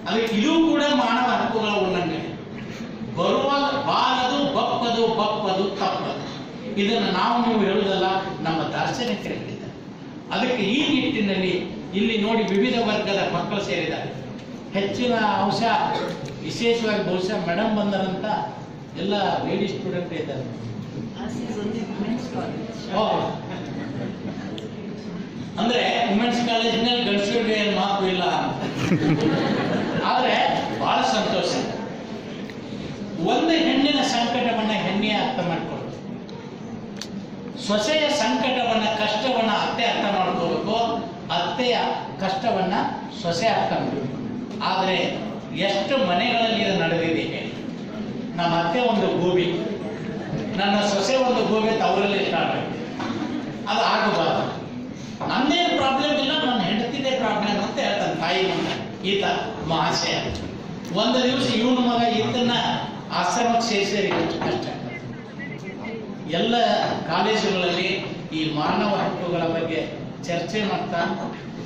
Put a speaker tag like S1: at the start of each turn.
S1: ಅದಕ್ಕೆ ಇದು ಕೂಡ ಮಾನವ ಹಕ್ಕುಗಳ ಉಲ್ಲಂಘನೆ ಬರುವಾಗ ಬಾರದು ಬಪ್ಪದು ಬಪ್ಪದು ತಪ್ಪದು ಇದನ್ನು ನಾವು ನೀವು ಹೇಳುವುದಲ್ಲ ನಮ್ಮ ದಾರ್ಶನಿಕರು ಹೇಳಿದ್ದಾರೆ ಅದಕ್ಕೆ ಈ ನಿಟ್ಟಿನಲ್ಲಿ ಇಲ್ಲಿ ನೋಡಿ ವಿವಿಧ ವರ್ಗದ ಮಕ್ಕಳು ಸೇರಿದ್ದಾರೆ ಹೆಚ್ಚಿನ ಅಂಶ ವಿಶೇಷವಾಗಿ ಬಹುಶಃ ಮೇಡಮ್ ಬಂದರಂತ ಎಲ್ಲ ಲೇಡಿ ಸ್ಟೂಡೆಂಟ್ ಇದ್ದಾರೆ
S2: As is only women's college.
S1: ಓ. ಅಂದ್ರೆ ವುಮೆನ್ಸ್ ಕಾಲೇಜಿನಲ್ಲಿ ಗಂಡಸರಿಗೆ ಏನು ಮಾತು ಇಲ್ಲ ಆದ್ರೆ ಬಹಳ ಸಂತೋಷ ಒಂದು ಹೆಣ್ಣಿನ ಸಂಕಟವನ್ನ ಹೆಣ್ಣೆ ಅರ್ಥ ಮಾಡ್ಕೊಳ್ಳೋದು ಸೊಸೆಯ ಸಂಕಟವನ್ನ ಕಷ್ಟವನ್ನ ಅತ್ತೆ ಅರ್ಥ ಮಾಡ್ಕೋಬೇಕು ಅತ್ತೆಯ ಕಷ್ಟವನ್ನ ಸೊಸೆ ಅರ್ಥ ಮಾಡಬೇಕು ಆದ್ರೆ ಎಷ್ಟು ಮನೆಗಳಲ್ಲಿ ಇದು ನಡೆದಿದೆ ಹೇಳಿ ನಮ್ಮ ಅತ್ತೆ ಒಂದು ಗೋಬಿ ನನ್ನ ಸೊಸೆ ಒಂದು ಗೋಬಿ ತವರಲ್ಲಿ ಇರ್ತಾಳೆ ಅದು ಆಗಬಾರ್ದು ನನ್ನೇನು ಪ್ರಾಬ್ಲಮ್ ಇಲ್ಲ ನನ್ನ ಹೆಂಡತಿದೇ ಪ್ರಾಬ್ಲಮ್ ಅಂತ ಹೇಳ್ತಾನೆ ತಾಯಿ ಮುಂದೆ ಈತ ಮಹಾಶಯ ಒಂದು ದಿವಸ ಇವನ ಮಗ ಈತನ ಆಶ್ರಮಕ್ಕೆ ಸೇರಿಸಿದ್ರೆ ಎಷ್ಟು ಕಷ್ಟ ಎಲ್ಲ ಕಾಲೇಜುಗಳಲ್ಲಿ ಈ ಮಾನವ ಹಕ್ಕುಗಳ ಬಗ್ಗೆ ಚರ್ಚೆ ಮಾಡ್ತಾ